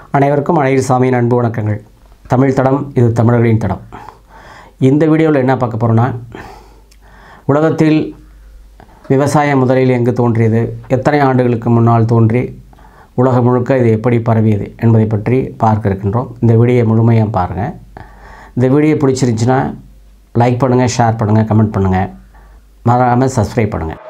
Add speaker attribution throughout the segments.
Speaker 1: அனைவருக்கும் அழகிரி சாமியின் அன்பு வணக்கங்கள் தமிழ் தடம் இது தமிழர்களின் தடம் இந்த வீடியோவில் என்ன பார்க்க போகிறோன்னா உலகத்தில் விவசாயம் முதலில் எங்கு தோன்றியது எத்தனை ஆண்டுகளுக்கு முன்னால் தோன்றி உலகம் முழுக்க இது எப்படி பரவியது என்பதை பற்றி பார்க்க இருக்கின்றோம் இந்த வீடியோ முழுமையாக பாருங்கள் இந்த வீடியோ பிடிச்சிருந்துச்சுன்னா லைக் பண்ணுங்கள் ஷேர் பண்ணுங்கள் கமெண்ட் பண்ணுங்கள் மறக்காமல் சப்ஸ்கிரைப் பண்ணுங்கள்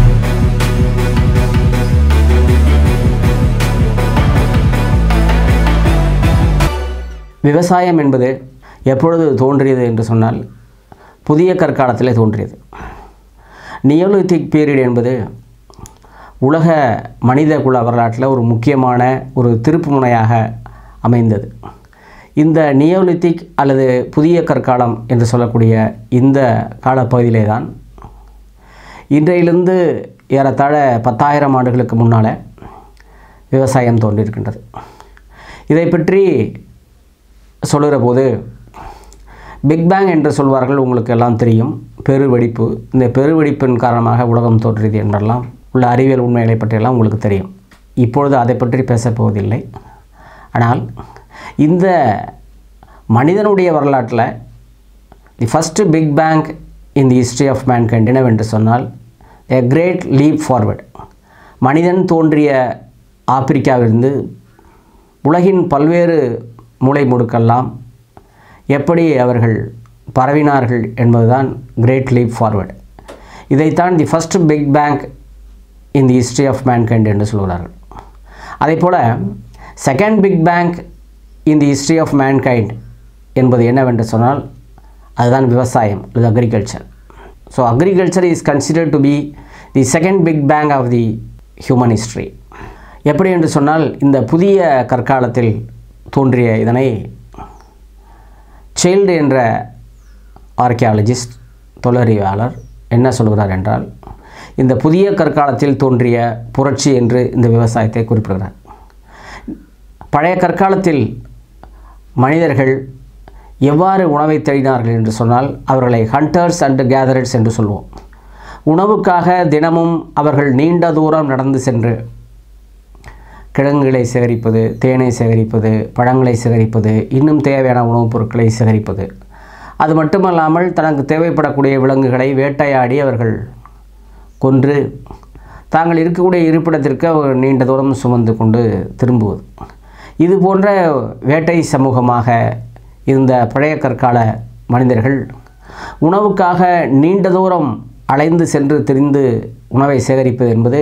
Speaker 1: விவசாயம் என்பது எப்பொழுது தோன்றியது என்று சொன்னால் புதிய கற்காலத்திலே தோன்றியது நியோலித்திக் பீரியட் என்பது உலக மனித குல வரலாற்றில் ஒரு முக்கியமான ஒரு திருப்பு முனையாக அமைந்தது இந்த நியோலித்திக் அல்லது புதிய கற்காலம் என்று சொல்லக்கூடிய இந்த காலப்பகுதியிலே தான் இன்றையிலிருந்து ஏறத்தாழ பத்தாயிரம் ஆண்டுகளுக்கு முன்னால் விவசாயம் தோன்றியிருக்கின்றது இதை பற்றி சொல்லுகிற போது பிக் பேங் என்று சொல்வார்கள் உங்களுக்கு எல்லாம் தெரியும் பெருவெடிப்பு இந்த பெருவெடிப்பின் காரணமாக உலகம் தோன்றியது என்றெல்லாம் உள்ள அறிவியல் உண்மைகளை பற்றியெல்லாம் உங்களுக்கு தெரியும் இப்பொழுது அதை பற்றி பேசப் போவதில்லை ஆனால் இந்த மனிதனுடைய வரலாற்றில் the first big bang in the history of mankind என்னவென்று சொன்னால் எ கிரேட் லீப் ஃபார்வர்ட் மனிதன் தோன்றிய ஆப்பிரிக்காவிலிருந்து உலகின் பல்வேறு மூளை முடுக்கெல்லாம் எப்படி அவர்கள் பரவினார்கள் என்பதுதான் கிரேட் லீப் ஃபார்வர்ட் இதைத்தான் the first big bang in the history of mankind என்று சொல்கிறார்கள் அதே போல் second big bang in the history of mankind என்பது என்னவென்று சொன்னால் அதுதான் விவசாயம் இது agriculture so agriculture is considered to be the second big bang of the human history எப்படி என்று சொன்னால் இந்த புதிய கற்காலத்தில் தோன்றிய இதனை சைல்டு என்ற ஆர்கியாலஜிஸ்ட் தொழிலறிவாளர் என்ன சொல்கிறார் என்றால் இந்த புதிய கற்காலத்தில் தோன்றிய புரட்சி என்று இந்த விவசாயத்தை குறிப்பிடுகிறார் பழைய கற்காலத்தில் மனிதர்கள் எவ்வாறு உணவை தேடினார்கள் என்று சொன்னால் அவர்களை ஹண்டர்ஸ் அண்ட் கேதரர்ஸ் என்று சொல்வோம் உணவுக்காக தினமும் அவர்கள் நீண்ட தூரம் நடந்து சென்று கிழங்குகளை சேகரிப்பது தேனை சேகரிப்பது பழங்களை சேகரிப்பது இன்னும் தேவையான உணவுப் பொருட்களை சேகரிப்பது அது மட்டுமல்லாமல் தனக்கு தேவைப்படக்கூடிய விலங்குகளை வேட்டையாடி அவர்கள் கொன்று தாங்கள் இருக்கக்கூடிய இருப்பிடத்திற்கு அவர் நீண்ட தூரம் சுமந்து கொண்டு திரும்புவது இது போன்ற வேட்டை சமூகமாக இருந்த பழைய கற்கால மனிதர்கள் உணவுக்காக நீண்ட தூரம் அலைந்து சென்று திரிந்து உணவை சேகரிப்பது என்பது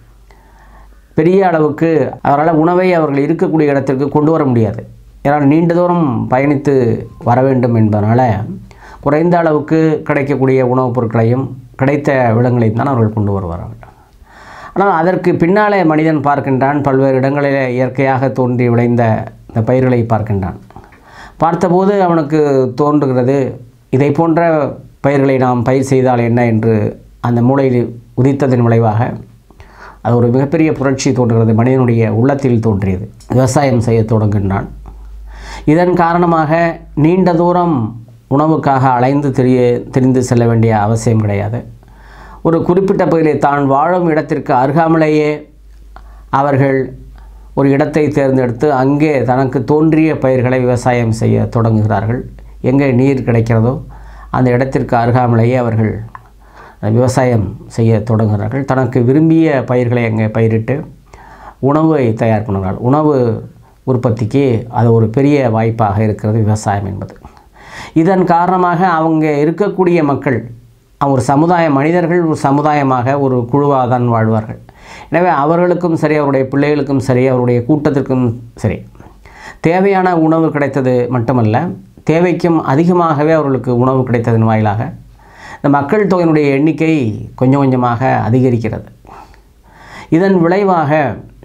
Speaker 1: பெரிய அளவுக்கு அவரால் உணவை அவர்கள் இருக்கக்கூடிய இடத்திற்கு கொண்டு வர முடியாது ஏன்னால் நீண்ட தூரம் பயணித்து வர வேண்டும் என்பதனால் குறைந்த அளவுக்கு கிடைக்கக்கூடிய உணவுப் பொருட்களையும் கிடைத்த விலங்குகளையும் தான் அவர்கள் கொண்டு வருவார்கள் ஆனால் அதற்கு பின்னாலே மனிதன் பார்க்கின்றான் பல்வேறு இடங்களில் இயற்கையாக தோன்றி விளைந்த இந்த பயிர்களை பார்க்கின்றான் பார்த்தபோது அவனுக்கு தோன்றுகிறது இதை போன்ற பயிர்களை நாம் பயிர் செய்தால் என்ன என்று அந்த மூளையில் உதித்ததன் விளைவாக அது ஒரு மிகப்பெரிய புரட்சி தோன்றுகிறது மனிதனுடைய உள்ளத்தில் தோன்றியது விவசாயம் செய்ய தொடங்குகின்றான் இதன் காரணமாக நீண்ட தூரம் உணவுக்காக அலைந்து தெரிய தெரிந்து செல்ல வேண்டிய அவசியம் கிடையாது ஒரு குறிப்பிட்ட பகுதியில் தான் வாழும் இடத்திற்கு அருகாமலேயே அவர்கள் ஒரு இடத்தை தேர்ந்தெடுத்து அங்கே தனக்கு தோன்றிய பயிர்களை விவசாயம் செய்ய தொடங்குகிறார்கள் எங்கே நீர் கிடைக்கிறதோ அந்த இடத்திற்கு அருகாமலேயே அவர்கள் விவசாயம் செய்ய தொடங்குகிறார்கள் தனக்கு விரும்பிய பயிர்களை அங்கே பயிரிட்டு உணவை தயார் பண்ணுகிறார்கள் உணவு உற்பத்திக்கு அது ஒரு பெரிய வாய்ப்பாக இருக்கிறது விவசாயம் என்பது இதன் காரணமாக அவங்க இருக்கக்கூடிய மக்கள் ஒரு சமுதாய மனிதர்கள் ஒரு சமுதாயமாக ஒரு குழுவாக தான் வாழ்வார்கள் எனவே அவர்களுக்கும் சரி அவருடைய பிள்ளைகளுக்கும் சரி அவருடைய கூட்டத்திற்கும் சரி தேவையான உணவு கிடைத்தது மட்டுமல்ல தேவைக்கும் அதிகமாகவே அவர்களுக்கு உணவு கிடைத்ததன் வாயிலாக இந்த மக்கள் தொகையினுடைய எண்ணிக்கை கொஞ்சம் கொஞ்சமாக அதிகரிக்கிறது இதன் விளைவாக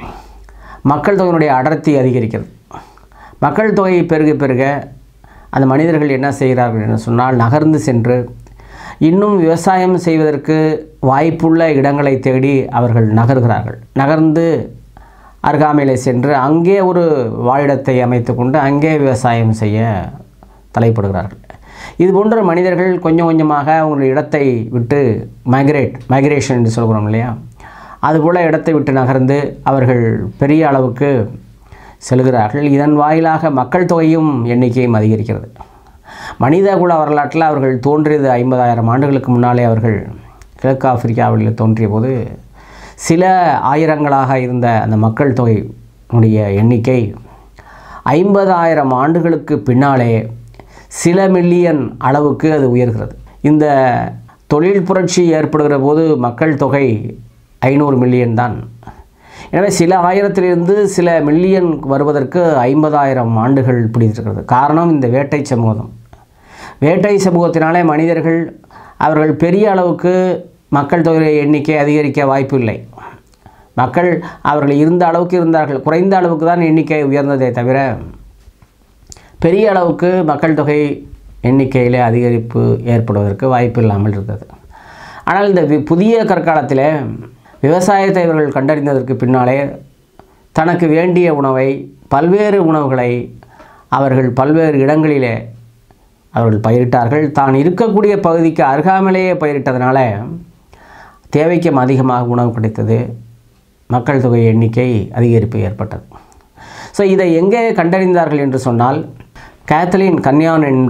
Speaker 1: மக்கள் தொகையினுடைய அடர்த்தி அதிகரிக்கிறது மக்கள் தொகை பெருக பெருக அந்த மனிதர்கள் என்ன செய்கிறார்கள் என்று சொன்னால் நகர்ந்து சென்று இன்னும் விவசாயம் செய்வதற்கு வாய்ப்புள்ள இடங்களை தேடி அவர்கள் நகர்கிறார்கள் நகர்ந்து அருகாமையில் சென்று அங்கே ஒரு வாழிடத்தை அமைத்து கொண்டு அங்கே விவசாயம் செய்ய தலைப்படுகிறார்கள் இது போன்ற மனிதர்கள் கொஞ்சம் கொஞ்சமாக அவங்களுடைய இடத்தை விட்டு மைக்ரேட் மைக்ரேஷன் என்று சொல்கிறோம் இல்லையா அதுபோல் இடத்தை விட்டு நகர்ந்து அவர்கள் பெரிய அளவுக்கு செல்கிறார்கள் இதன் வாயிலாக மக்கள் தொகையும் எண்ணிக்கையும் அதிகரிக்கிறது மனிதகுல வரலாற்றில் அவர்கள் தோன்றியது ஐம்பதாயிரம் ஆண்டுகளுக்கு முன்னாலே அவர்கள் கிழக்கு ஆப்பிரிக்காவில் தோன்றிய போது சில ஆயிரங்களாக இருந்த அந்த மக்கள் தொகையினுடைய எண்ணிக்கை ஐம்பதாயிரம் ஆண்டுகளுக்கு பின்னாலே சில மில்லியன் அளவுக்கு அது உயர்கிறது இந்த தொழில் புரட்சி ஏற்படுகிற போது மக்கள் தொகை ஐநூறு மில்லியன் தான் எனவே சில ஆயிரத்திலிருந்து சில மில்லியன் வருவதற்கு ஐம்பதாயிரம் ஆண்டுகள் பிடித்திருக்கிறது காரணம் இந்த வேட்டை சமூகம் வேட்டை சமூகத்தினாலே மனிதர்கள் அவர்கள் பெரிய அளவுக்கு மக்கள் தொகை எண்ணிக்கை அதிகரிக்க வாய்ப்பு இல்லை மக்கள் அவர்கள் இருந்த அளவுக்கு இருந்தார்கள் குறைந்த அளவுக்கு தான் எண்ணிக்கை உயர்ந்ததே தவிர பெரிய அளவுக்கு மக்கள் தொகை எண்ணிக்கையில் அதிகரிப்பு ஏற்படுவதற்கு வாய்ப்பு இல்லாமல் இருந்தது ஆனால் இந்த வி- புதிய கற்காலத்தில் விவசாயத்தை இவர்கள் கண்டறிந்ததற்கு பின்னாலே தனக்கு வேண்டிய உணவை பல்வேறு உணவுகளை அவர்கள் பல்வேறு இடங்களிலே அவர்கள் பயிரிட்டார்கள் தான் இருக்கக்கூடிய பகுதிக்கு அருகாமலேயே பயிரிட்டதுனால தேவைக்கும் அதிகமாக உணவு கிடைத்தது மக்கள் தொகை எண்ணிக்கை அதிகரிப்பு ஏற்பட்டது ஸோ இதை எங்கே கண்டறிந்தார்கள் என்று சொன்னால் கேத்தலின் கன்யான் என்ற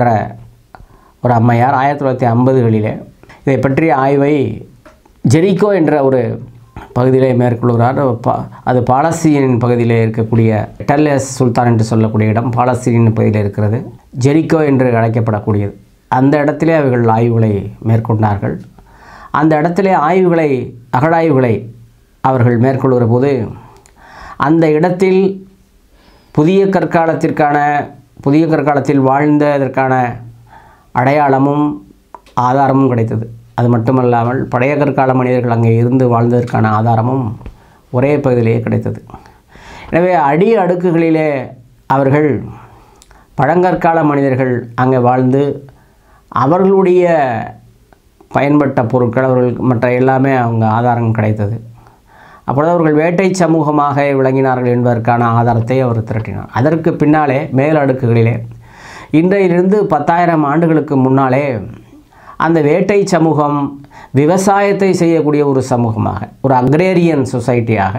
Speaker 1: ஒரு அம்மையார் ஆயிரத்தி தொள்ளாயிரத்தி ஐம்பதுகளிலே இதை பற்றிய ஆய்வை ஜெரிகோ என்ற ஒரு பகுதியிலே மேற்கொள்கிறார் பா- அது பாலஸ்தீனின் பகுதியிலே இருக்கக்கூடிய டெல்லஸ் சுல்தான் என்று சொல்லக்கூடிய இடம் பாலஸ்தீனின் பகுதியில் இருக்கிறது ஜெரிகோ என்று அழைக்கப்படக்கூடியது அந்த இடத்திலே அவர்கள் ஆய்வுகளை மேற்கொண்டார்கள் அந்த இடத்திலே ஆய்வுகளை அகழாய்வுகளை அவர்கள் மேற்கொள்கிற போது அந்த இடத்தில் புதிய கற்காலத்திற்கான புதிய கற்காலத்தில் வாழ்ந்ததற்கான அடையாளமும் ஆதாரமும் கிடைத்தது அது மட்டுமல்லாமல் பழைய கற்கால மனிதர்கள் அங்கே இருந்து வாழ்ந்ததற்கான ஆதாரமும் ஒரே பகுதியிலேயே கிடைத்தது எனவே அடி அடுக்குகளிலே அவர்கள் பழங்கற்கால மனிதர்கள் அங்கே வாழ்ந்து அவர்களுடைய பயன்பட்ட பொருட்கள் அவர்கள் மற்ற எல்லாமே அவங்க ஆதாரம் கிடைத்தது அப்பொழுது அவர்கள் வேட்டை சமூகமாக விளங்கினார்கள் என்பதற்கான ஆதாரத்தை அவர் திரட்டினார் அதற்கு பின்னாலே மேல் அடுக்குகளிலே இன்றையிலிருந்து பத்தாயிரம் ஆண்டுகளுக்கு முன்னாலே அந்த வேட்டை சமூகம் விவசாயத்தை செய்யக்கூடிய ஒரு சமூகமாக ஒரு அக்ரேரியன் சொசைட்டியாக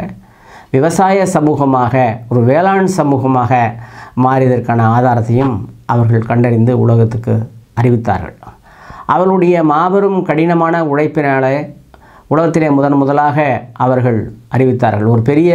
Speaker 1: விவசாய சமூகமாக ஒரு வேளாண் சமூகமாக மாறியதற்கான ஆதாரத்தையும் அவர்கள் கண்டறிந்து உலகத்துக்கு அறிவித்தார்கள் அவர்களுடைய மாபெரும் கடினமான உழைப்பினாலே உலகத்திலே முதன் முதலாக அவர்கள் அறிவித்தார்கள் ஒரு பெரிய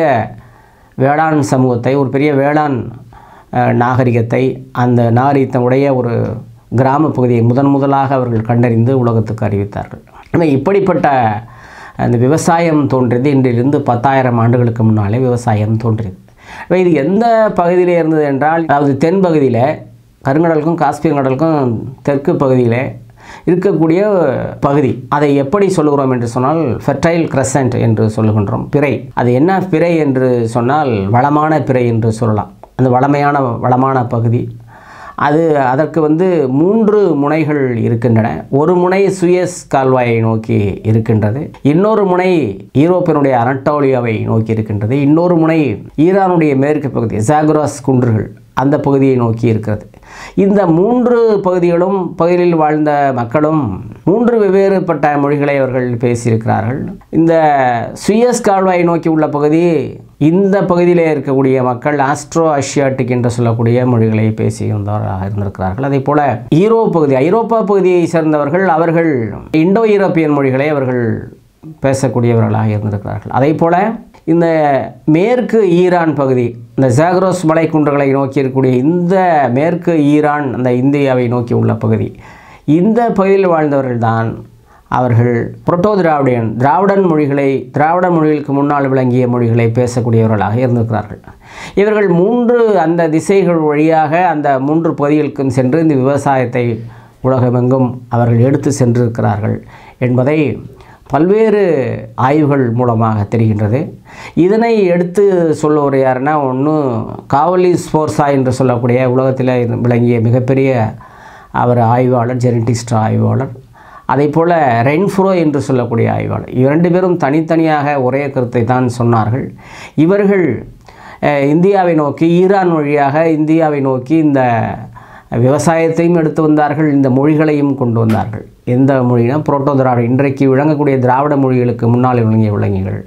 Speaker 1: வேளாண் சமூகத்தை ஒரு பெரிய வேளாண் அஹ், நாகரிகத்தை அந்த நாகரிகத்தினுடைய ஒரு கிராம பகுதியை முதன் முதலாக அவர்கள் கண்டறிந்து உலகத்துக்கு அறிவித்தார்கள் எனவே இப்படிப்பட்ட அந்த விவசாயம் தோன்றியது இன்றிலிருந்து பத்தாயிரம் ஆண்டுகளுக்கு முன்னாலே விவசாயம் தோன்றியது எனவே இது எந்த பகுதியில் இருந்தது என்றால் அதாவது தென் பகுதியில் கருங்கடலுக்கும் காஸ்பியன் கடலுக்கும் தெற்கு பகுதியில் இருக்கக்கூடிய பகுதி அதை எப்படி சொல்லுகிறோம் என்று சொன்னால் ஃபெர்டைல் கிரசன்ட் என்று சொல்லுகின்றோம் பிறை அது என்ன பிறை என்று சொன்னால் வளமான பிறை என்று சொல்லலாம் அந்த வளமையான வளமான பகுதி அது அதற்கு வந்து மூன்று முனைகள் இருக்கின்றன ஒரு முனை சுயஸ் கால்வாயை நோக்கி இருக்கின்றது இன்னொரு முனை ஈரோப்பினுடைய அனட்டோலியாவை நோக்கி இருக்கின்றது இன்னொரு முனை ஈரானுடைய மேற்கு பகுதி ஜாகுராஸ் குன்றுகள் அந்த பகுதியை நோக்கி இருக்கிறது இந்த மூன்று பகுதிகளும் பகுதியில் வாழ்ந்த மக்களும் மூன்று வெவ்வேறுபட்ட மொழிகளை அவர்கள் பேசியிருக்கிறார்கள் இந்த சுயஸ் கால்வாயை நோக்கி உள்ள பகுதி இந்த பகுதியிலே இருக்கக்கூடிய மக்கள் ஆஸ்ட்ரோ ஆசியாட்டிக் என்று சொல்லக்கூடிய மொழிகளை பேசியிருந்தவராக இருந்திருக்கிறார்கள் அதே போல ஈரோப் பகுதி ஐரோப்பா பகுதியை சேர்ந்தவர்கள் அவர்கள் இண்டோ யூரோப்பியன் மொழிகளை அவர்கள் பேசக்கூடியவர்களாக இருந்திருக்கிறார்கள் அதே போல இந்த மேற்கு ஈரான் பகுதி இந்த ஜாக்ரோஸ் மலைக்குன்றுகளை நோக்கி இருக்கக்கூடிய இந்த மேற்கு ஈரான் அந்த இந்தியாவை நோக்கி உள்ள பகுதி இந்த பகுதியில் வாழ்ந்தவர்கள்தான் அவர்கள் புரோட்டோ திராவிடியன் திராவிடன் மொழிகளை திராவிட மொழிகளுக்கு முன்னால் விளங்கிய மொழிகளை பேசக்கூடியவர்களாக இருந்திருக்கிறார்கள் இவர்கள் மூன்று அந்த திசைகள் வழியாக அந்த மூன்று பகுதிகளுக்கும் சென்று இந்த விவசாயத்தை உலகமெங்கும் அவர்கள் எடுத்து சென்றிருக்கிறார்கள் என்பதை பல்வேறு ஆய்வுகள் மூலமாக தெரிகின்றது இதனை எடுத்து சொல்லுவர் யாருன்னா ஒன்று காவலி ஸ்போர்ஸா என்று சொல்லக்கூடிய உலகத்தில் விளங்கிய மிகப்பெரிய அவர் ஆய்வாளர் ஜெனட்டிஸ்ட் ஆய்வாளர் அதே போல் ரென்ஃப்ரோ என்று சொல்லக்கூடிய ஆய்வாளர் இரண்டு பேரும் தனித்தனியாக ஒரே கருத்தை தான் சொன்னார்கள் இவர்கள் அஹ், இந்தியாவை நோக்கி ஈரான் வழியாக இந்தியாவை நோக்கி இந்த விவசாயத்தையும் எடுத்து வந்தார்கள் இந்த மொழிகளையும் கொண்டு வந்தார்கள் எந்த மொழினா புரோட்டோ திராவிட இன்றைக்கு விளங்கக்கூடிய திராவிட மொழிகளுக்கு முன்னால் விளங்கிய விலங்குகள்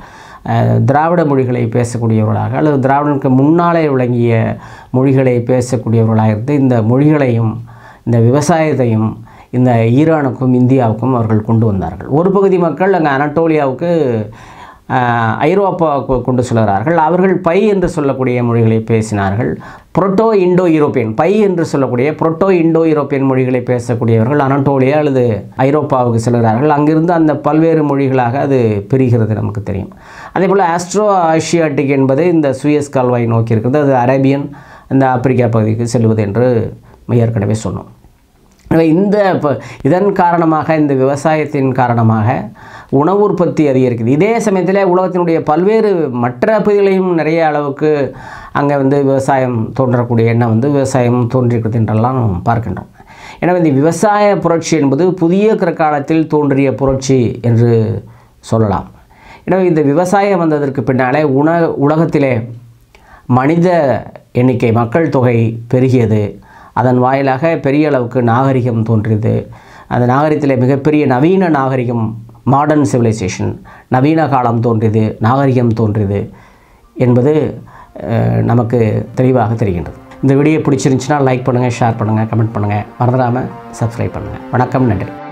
Speaker 1: அஹ், திராவிட மொழிகளை பேசக்கூடியவர்களாக அல்லது திராவிடனுக்கு முன்னாலே விளங்கிய மொழிகளை பேசக்கூடியவர்களாக இருந்து இந்த மொழிகளையும் இந்த விவசாயத்தையும் இந்த ஈரானுக்கும் இந்தியாவுக்கும் அவர்கள் கொண்டு வந்தார்கள் ஒரு பகுதி மக்கள் அங்கே அனட்டோலியாவுக்கு ஆஹ், ஐரோப்பாவுக்கு கொண்டு செல்கிறார்கள் அவர்கள் பை என்று சொல்லக்கூடிய மொழிகளை பேசினார்கள் புரோட்டோ இண்டோ யூரோப்பியன் பை என்று சொல்லக்கூடிய புரோட்டோ இண்டோ யூரோப்பியன் மொழிகளை பேசக்கூடியவர்கள் அனட்டோலியா அல்லது ஐரோப்பாவுக்கு செல்கிறார்கள் அங்கிருந்து அந்த பல்வேறு மொழிகளாக அது பிரிகிறது நமக்கு தெரியும் அதே போல் ஆஸ்ட்ரோ ஆசியாட்டிக் என்பது இந்த சுயஸ் கால்வாய் நோக்கி இருக்கிறது அது அரேபியன் இந்த ஆப்பிரிக்கா பகுதிக்கு செல்வது என்று ஏற்கனவே சொன்னோம் எனவே இந்த இப்போ இதன் காரணமாக இந்த விவசாயத்தின் காரணமாக உணவு உற்பத்தி அதிகரிக்குது இதே சமயத்தில் உலகத்தினுடைய பல்வேறு மற்ற பகுதிகளையும் நிறைய அளவுக்கு அங்கே வந்து விவசாயம் தோன்றக்கூடிய எண்ணம் வந்து விவசாயம் தோன்றியிருக்கிறது என்றெல்லாம் நாம் பார்க்கின்றோம் எனவே இந்த விவசாய புரட்சி என்பது புதிய காலத்தில் தோன்றிய புரட்சி என்று சொல்லலாம் எனவே இந்த விவசாயம் வந்ததற்கு பின்னாலே உண உலகத்திலே மனித எண்ணிக்கை மக்கள் தொகை பெருகியது அதன் வாயிலாக பெரிய அளவுக்கு நாகரிகம் தோன்றியது அந்த நாகரிகத்தில் மிகப்பெரிய நவீன நாகரிகம் மாடர்ன் சிவிலைசேஷன் நவீன காலம் தோன்றியது நாகரிகம் தோன்றியது என்பது அஹ், நமக்கு தெளிவாக தெரிகின்றது இந்த வீடியோ பிடிச்சிருந்துச்சுன்னா லைக் பண்ணுங்கள் ஷேர் பண்ணுங்கள் கமெண்ட் பண்ணுங்கள் மறந்துடாமல் சப்ஸ்கிரைப் பண்ணுங்கள் வணக்கம் நன்றி